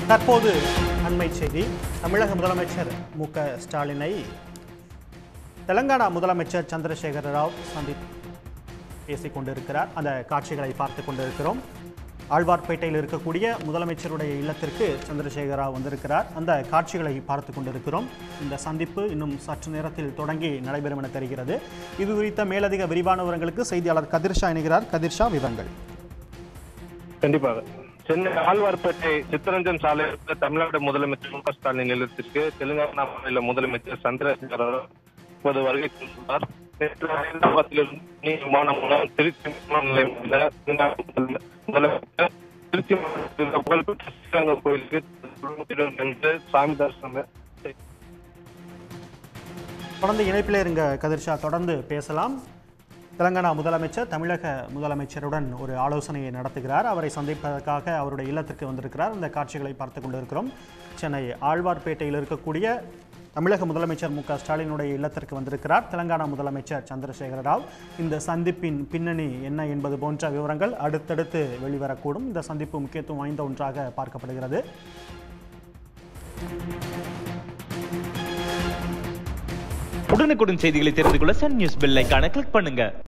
தற்போது அண்மை செய்தி தமிழக முதலமைச்சர் மு க ஸ்டாலினை தெலங்கானா முதலமைச்சர் சந்திரசேகர ராவ் சந்தித்து பேசிக் கொண்டிருக்கிறார் அந்த காட்சிகளை பார்த்து கொண்டிருக்கிறோம் ஆழ்வார்பேட்டையில் இருக்கக்கூடிய முதலமைச்சருடைய இல்லத்திற்கு சந்திரசேகர ராவ் வந்திருக்கிறார் அந்த காட்சிகளை பார்த்து கொண்டிருக்கிறோம் இந்த சந்திப்பு இன்னும் சற்று நேரத்தில் தொடங்கி நடைபெறும் என தெரிகிறது இது குறித்த மேலதிக விரிவான விவரங்களுக்கு செய்தியாளர் கதிர்ஷா இணைகிறார் கதிர்ஷா விவரங்கள் கண்டிப்பாக சென்னை ஆழ்வார்பேட்டை சித்தரஞ்சன் சாலையில் உள்ள தமிழ்நாடு முதலமைச்சர் மு க ஸ்டாலின் இல்லத்திற்கு தெலுங்கானா மாநில முதலமைச்சர் சந்திரசேகர ராவ் இப்போது வருகை தந்துள்ளார் நேற்று ஹைதராபாத்திலிருந்து நீ விமானம் மூலம் திருச்சி விமான நிலையம் உள்ள தெலுங்கானா முதல- முதலமைச்சர் திருச்சி மாவட்டத்தில் உள்ள புகழ்பெற்ற ஸ்ரீரங்கம் கோயிலுக்கு குடும்பத்துடன் சென்று சாமி தரிசனம் செய்தார். தொடர்ந்து இணைப்பில் இருங்க கதிர்ஷா தொடர்ந்து பேசலாம் தெலங்கானா முதலமைச்சர் தமிழக முதலமைச்சருடன் ஒரு ஆலோசனையை நடத்துகிறார் அவரை சந்திப்பதற்காக அவருடைய இல்லத்திற்கு வந்திருக்கிறார் இந்த காட்சிகளை பார்த்து கொண்டிருக்கிறோம் சென்னை ஆழ்வார்பேட்டையில் இருக்கக்கூடிய தமிழக முதலமைச்சர் மு க ஸ்டாலினுடைய இல்லத்திற்கு வந்திருக்கிறார் தெலங்கானா முதலமைச்சர் சந்திரசேகர ராவ் இந்த சந்திப்பின் பின்னணி என்ன என்பது போன்ற விவரங்கள் அடுத்தடுத்து வெளிவரக்கூடும் இந்த சந்திப்பு முக்கியத்துவம் வாய்ந்த ஒன்றாக பார்க்கப்படுகிறது உடனுக்குடன் செய்திகளை தெரிந்து கொள்ள சன் நியூஸ் பெல் ஐகானை கிளிக் பண்ணுங்க